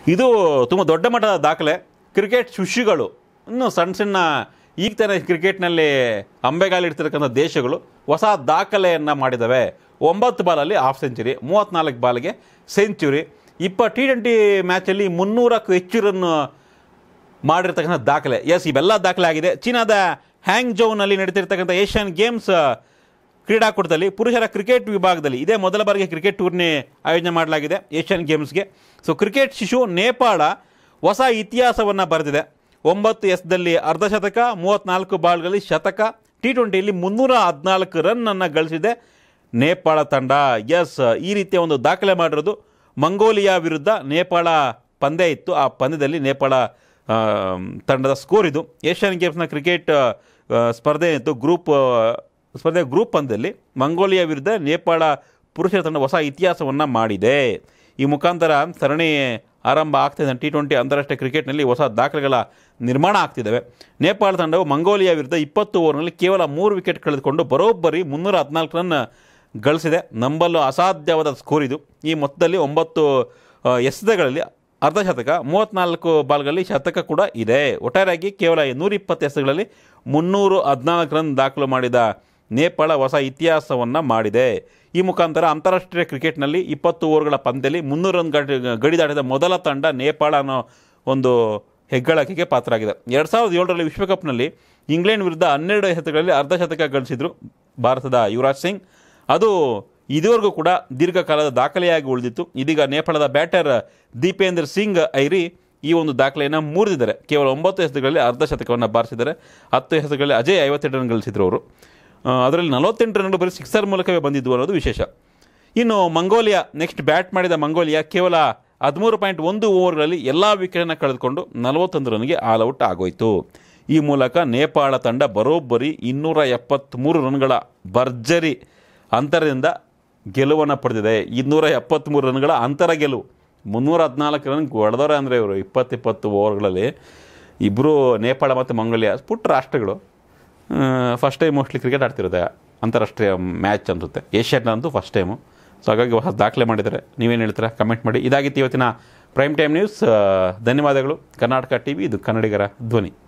ಇದು ತುಂಬ ದೊಡ್ಡ ಮಟ್ಟದ ದಾಖಲೆ ಕ್ರಿಕೆಟ್ ಸುಶಿಗಳು ಇನ್ನು ಸಣ್ಣ ಸಣ್ಣ ಈಗ ತಾನೇ ಕ್ರಿಕೆಟ್ನಲ್ಲಿ ಅಂಬೆಗಾಲಿಡ್ತಿರ್ತಕ್ಕಂಥ ದೇಶಗಳು ಹೊಸ ದಾಖಲೆಯನ್ನು ಮಾಡಿದ್ದಾವೆ ಒಂಬತ್ತು ಬಾಲಲ್ಲಿ ಹಾಫ್ ಸೆಂಚುರಿ ಮೂವತ್ತ್ನಾಲ್ಕು ಬಾಲ್ಗೆ ಸೆಂಚುರಿ ಇಪ್ಪ ಟಿ ಟ್ವೆಂಟಿ ಮ್ಯಾಚಲ್ಲಿ ಮುನ್ನೂರಕ್ಕೂ ಹೆಚ್ಚು ರನ್ ಮಾಡಿರ್ತಕ್ಕಂಥ ದಾಖಲೆ ಎಸ್ ಇವೆಲ್ಲ ದಾಖಲೆ ಆಗಿದೆ ಚೀನಾದ ಹ್ಯಾಂಗ್ ಜೌನಲ್ಲಿ ನಡೀತಿರ್ತಕ್ಕಂಥ ಏಷ್ಯನ್ ಗೇಮ್ಸ್ ಕ್ರೀಡಾಕೂಟದಲ್ಲಿ ಪುರುಷರ ಕ್ರಿಕೆಟ್ ವಿಭಾಗದಲ್ಲಿ ಇದೇ ಮೊದಲ ಬಾರಿಗೆ ಕ್ರಿಕೆಟ್ ಟೂರ್ನಿ ಆಯೋಜನೆ ಮಾಡಲಾಗಿದೆ ಏಷ್ಯನ್ ಗೇಮ್ಸ್ಗೆ ಸೊ ಕ್ರಿಕೆಟ್ ಶಿಶು ನೇಪಾಳ ಹೊಸ ಇತಿಹಾಸವನ್ನು ಬರೆದಿದೆ ಒಂಬತ್ತು ಎಸ್ದಲ್ಲಿ ಅರ್ಧಶತಕ ಮೂವತ್ತ್ನಾಲ್ಕು ಬಾಲ್ಗಳಲ್ಲಿ ಶತಕ ಟಿ ಟ್ವೆಂಟಿಯಲ್ಲಿ ಮುನ್ನೂರ ಹದಿನಾಲ್ಕು ರನ್ನನ್ನು ಗಳಿಸಿದೆ ನೇಪಾಳ ತಂಡ ಎಸ್ ಈ ರೀತಿಯ ಒಂದು ದಾಖಲೆ ಮಾಡಿರೋದು ಮಂಗೋಲಿಯಾ ವಿರುದ್ಧ ನೇಪಾಳ ಪಂದ್ಯ ಇತ್ತು ಆ ಪಂದ್ಯದಲ್ಲಿ ನೇಪಾಳ ಆ, ತಂಡದ ಸ್ಕೋರ್ ಇದು ಏಷ್ಯನ್ ಗೇಮ್ಸ್ನ ಕ್ರಿಕೆಟ್ ಆ, ಸ್ಪರ್ಧೆ ಇತ್ತು ಗ್ರೂಪ್ ಆ, ಸ್ಪರ್ಧೆ ಗ್ರೂಪ್ ಪಂದ್ಯದಲ್ಲಿ ಮಂಗೋಲಿಯಾ ವಿರುದ್ಧ ನೇಪಾಳ ಪುರುಷರ ತಂಡ ಹೊಸ ಇತಿಹಾಸವನ್ನು ಮಾಡಿದೆ ಈ ಮುಖಾಂತರ ಸರಣಿ ಆರಂಭ ಆಗ್ತಿದೆ ಟಿ ಟ್ವೆಂಟಿ ಅಂತಾರಾಷ್ಟ್ರೀಯ ಕ್ರಿಕೆಟ್ನಲ್ಲಿ ಹೊಸ ದಾಖಲೆಗಳ ನಿರ್ಮಾಣ ಆಗ್ತಿದ್ದಾವೆ ನೇಪಾಳ ತಂಡವು ಮಂಗೋಲಿಯಾ ವಿರುದ್ಧ ಇಪ್ಪತ್ತು ಓವರ್ನಲ್ಲಿ ಕೇವಲ ಮೂರು ವಿಕೆಟ್ ಕಳೆದುಕೊಂಡು ಬರೋಬ್ಬರಿ ಮುನ್ನೂರ ಹದಿನಾಲ್ಕು ರನ್ ಗಳಿಸಿದೆ ನಂಬಲು ಅಸಾಧ್ಯವಾದ ಸ್ಕೋರ್ ಇದು ಈ ಮೊತ್ತದಲ್ಲಿ ಒಂಬತ್ತು ಆ, ಎಸೆತಗಳಲ್ಲಿ ಅರ್ಧಶತಕ ಮೂವತ್ತ್ನಾಲ್ಕು ಬಾಲ್ಗಳಲ್ಲಿ ಶತಕ ಕೂಡ ಇದೆ ಒಟ್ಟಾರೆಯಾಗಿ ಕೇವಲ ನೂರಿಪ್ಪತ್ತು ಎಸೆತಗಳಲ್ಲಿ ಮುನ್ನೂರು ಹದಿನಾಲ್ಕು ರನ್ ದಾಖಲು ಮಾಡಿದ ನೇಪಾಳ ಹೊಸ ಇತಿಹಾಸವನ್ನು ಮಾಡಿದೆ ಈ ಮುಖಾಂತರ ಅಂತಾರಾಷ್ಟ್ರೀಯ ಕ್ರಿಕೆಟ್ನಲ್ಲಿ ಇಪ್ಪತ್ತು ಓವರ್ಗಳ ಪಂದ್ಯದಲ್ಲಿ ಮುನ್ನೂರು ರನ್ ಗಡಿ ಗಡಿ ದಾಟಿದ ಮೊದಲ ತಂಡ ನೇಪಾಳ ಅನ್ನೋ ಒಂದು ಹೆಗ್ಗಳಿಕೆಗೆ ಪಾತ್ರವಾಗಿದೆ ಎರಡು ಸಾವಿರದ ಏಳರಲ್ಲಿ ವಿಶ್ವಕಪ್ನಲ್ಲಿ ಇಂಗ್ಲೆಂಡ್ ವಿರುದ್ಧ ಹನ್ನೆರಡು ಎಸೆತಗಳಲ್ಲಿ ಅರ್ಧಶತಕ ಗಳಿಸಿದ್ರು ಭಾರತದ ಯುವರಾಜ್ ಸಿಂಗ್ ಅದು ಇದುವರೆಗೂ ಕೂಡ ದೀರ್ಘಕಾಲದ ದಾಖಲೆಯಾಗಿ ಉಳಿದಿತ್ತು ಇದೀಗ ನೇಪಾಳದ ಬ್ಯಾಟರ್ ದೀಪೇಂದ್ರ ಸಿಂಗ್ ಐರಿ ಈ ಒಂದು ದಾಖಲೆಯನ್ನು ಮುರಿದಿದ್ದಾರೆ ಕೇವಲ ಒಂಬತ್ತು ಎಸೆತಗಳಲ್ಲಿ ಅರ್ಧ ಶತಕವನ್ನು ಬಾರಿಸಿದ್ದಾರೆ ಹತ್ತು ಎಸೆತಗಳಲ್ಲಿ ಅಜಯ್ ಐವತ್ತೆರಡು ರನ್ ಗಳಿಸಿದ್ರು ಅವರು ಆ, ಅದರಲ್ಲಿ ನಲವತ್ತೆಂಟು ರನ್ಗಳು ಬರೀ ಸಿಕ್ಸರ್ ಮೂಲಕವೇ ಬಂದಿದ್ದು ಅನ್ನೋದು ವಿಶೇಷ ಇನ್ನು ಮಂಗೋಲಿಯಾ ನೆಕ್ಸ್ಟ್ ಬ್ಯಾಟ್ ಮಾಡಿದ ಮಂಗೋಲಿಯಾ ಕೇವಲ ಹದಿಮೂರು ಪಾಯಿಂಟ್ ಒಂದು ಓವರ್ಗಳಲ್ಲಿ ಎಲ್ಲ ವಿಕೆಟನ್ನು ಕಳೆದುಕೊಂಡು ನಲವತ್ತೊಂದು ರನ್ಗೆ ಆಲ್ ಔಟ್ ಆಗೋಯ್ತು ಈ ಮೂಲಕ ನೇಪಾಳ ತಂಡ ಬರೋಬ್ಬರಿ ಇನ್ನೂರ ಎಪ್ಪತ್ತ್ಮೂರು ರನ್ಗಳ ಭರ್ಜರಿ ಅಂತರದಿಂದ ಗೆಲುವನ್ನು ಪಡೆದಿದೆ ಇನ್ನೂರ ಎಪ್ಪತ್ತ್ಮೂರು ರನ್ಗಳ ಅಂತರ ಗೆಲುವು ಮುನ್ನೂರ ಹದಿನಾಲ್ಕು ರನ್ ಹೊಡೆದವ್ರೆ ಅಂದರೆ ಇವರು ಇಪ್ಪತ್ತಿಪ್ಪತ್ತು ಓವರ್ಗಳಲ್ಲಿ ಇಬ್ಬರು ನೇಪಾಳ ಮತ್ತು ಮಂಗೋಲಿಯಾ ಪುಟ್ಟ ರಾಷ್ಟ್ರಗಳು ಫಸ್ಟ್ ಟೈಮ್ ಮೋಸ್ಟ್ಲಿ ಕ್ರಿಕೆಟ್ ಆಡ್ತಿರೋದೆ ಅಂತಾರಾಷ್ಟ್ರೀಯ ಮ್ಯಾಚ್ ಅನಿಸುತ್ತೆ ಏಷ್ಯಾಡ್ನಂತೂ ಫಸ್ಟ್ ಟೈಮು ಸೊ ಹಾಗಾಗಿ ಹೊಸ ದಾಖಲೆ ಮಾಡಿದ್ದಾರೆ ನೀವೇನು ಹೇಳ್ತೀರಾ ಕಮೆಂಟ್ ಮಾಡಿ ಇದಾಗಿತ್ತು ಇವತ್ತಿನ ಪ್ರೈಮ್ ಟೈಮ್ ನ್ಯೂಸ್ ಧನ್ಯವಾದಗಳು ಕರ್ನಾಟಕ ಟಿ ವಿ ಇದು ಕನ್ನಡಿಗರ ಧ್ವನಿ